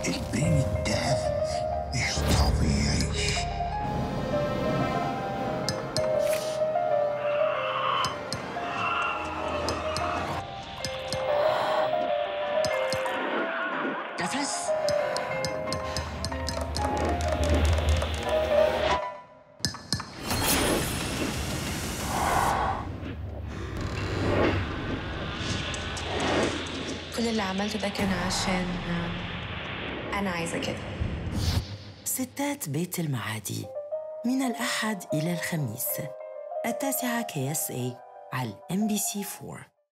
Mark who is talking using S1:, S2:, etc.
S1: البيت ده مش طبيعي نفس
S2: كل اللي عملته ده كان عشان آه، أنا عايزة كده
S3: ستات بيت المعادي من الأحد إلى الخميس التاسعة كي اس اي على ام بي سي 4